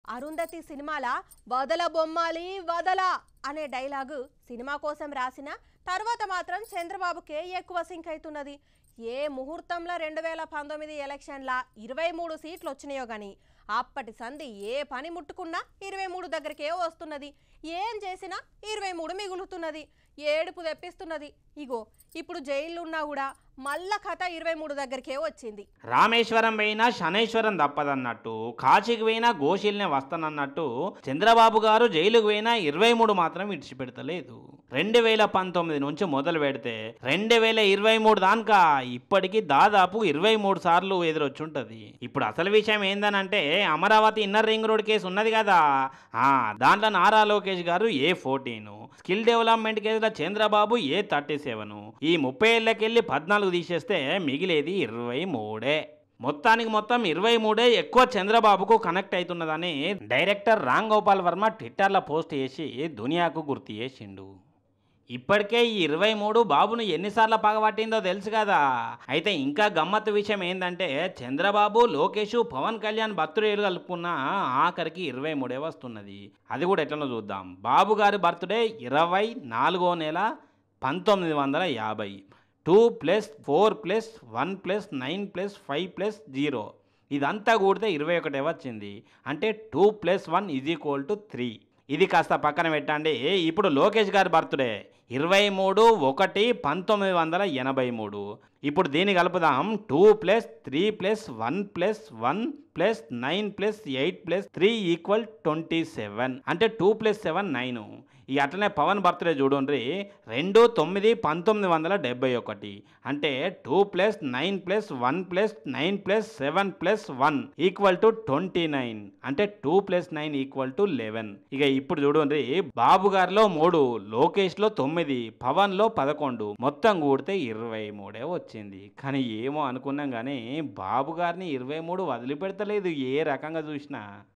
అరుంధతి సినిమాల వదల బొమ్మాలి వదల అనే డైలాగు సినిమా కోసం రాసిన తర్వాత మాత్రం చంద్రబాబుకే ఎక్కువ సింక్ అవుతున్నది ఏ ముహూర్తంలో రెండు వేల పంతొమ్మిది ఎలక్షన్ల ఇరవై మూడు సీట్లు వచ్చినాయో కానీ అప్పటి సంధి ఏ పని ముట్టుకున్నా ఇరవై మూడు దగ్గరికే వస్తున్నది ఏం చేసినా ఇరవై మూడు మిగులుతున్నది ఏడుపు తెప్పిస్తున్నది ఇగో ఇప్పుడు జైల్లో ఉన్నా కూడా మళ్ళా కథ ఇరవై మూడు దగ్గరికే వచ్చింది రామేశ్వరం పోయినా శనేశ్వరం తప్పదన్నట్టు కాశీకి పోయినా గోశీలనే వస్తానన్నట్టు చంద్రబాబు గారు జైలుకు పోయినా ఇరవై మూడు మాత్రం విడిచిపెడతలేదు రెండు వేల పంతొమ్మిది నుంచి మొదలు పెడితే రెండు వేల ఇరవై మూడు దాకా ఇప్పటికీ దాదాపు ఇరవై మూడు సార్లు ఎదురొచ్చుంటది ఇప్పుడు అసలు విషయం ఏందనంటే Amaravati inner ring road case ఉన్నది కదా ఆ దాంట్లో నారా లోకేష్ గారు ఏ ఫోర్టీన్ స్కిల్ డెవలప్మెంట్ కేసులో చంద్రబాబు ఏ థర్టీ సెవెన్ ఈ ముప్పై ఏళ్ళకెళ్ళి పద్నాలుగు తీసేస్తే మిగిలేది ఇరవై మూడే మొత్తానికి మొత్తం ఇరవై మూడే ఎక్కువ చంద్రబాబుకు కనెక్ట్ అవుతున్నదని డైరెక్టర్ రామ్ గోపాల్ వర్మ ట్విట్టర్లో పోస్ట్ చేసి దునియాకు గుర్తు చేసిండు ఇప్పటికే ఈ ఇరవై మూడు బాబును ఎన్నిసార్లు పగబట్టిందో తెలుసు కదా అయితే ఇంకా గమ్మత్తు విషయం ఏంటంటే చంద్రబాబు లోకేష్ పవన్ కళ్యాణ్ బర్త్డేలు కలుపుకున్న ఆఖరికి ఇరవై మూడే వస్తున్నది అది కూడా ఎట్లనో చూద్దాం బాబు గారి బర్త్డే ఇరవై నాలుగో నెల పంతొమ్మిది వందల యాభై two plus four plus one plus nine plus five plus zero ఇదంతా కూడితే ఇరవై ఒకటే వచ్చింది అంటే two plus one is equal to three ఇది కాస్త పక్కన పెట్టండి ఇప్పుడు లోకేష్ గారి బర్త్డే ఇరవై మూడు ఒకటి పంతొమ్మిది వందల ఎనభై మూడు ఇప్పుడు దీన్ని కలుపుదాం two plus three plus one plus one plus nine plus eight plus three equal twenty seven అంటే టూ ప్లస్ సెవెన్ నైన్ ఈ అట్లనే పవన్ బర్త్డే చూడండి రెండు తొమ్మిది పంతొమ్మిది వందల డెబ్బై ఒకటి అంటే two plus nine plus one plus nine plus seven plus one equal to twenty nine అంటే two plus nine equal to eleven ఇక ఇప్పుడు చూడండి బాబు గారిలో మూడు లోకేష్లో తొమ్మిది పవన్లో పదకొండు మొత్తం కూడితే ఇరవై మూడే వచ్చింది కానీ ఏమో అనుకున్నాం కానీ బాబు గారిని ఇరవై మూడు వదిలిపెడతలేదు ఏ రకంగా చూసినా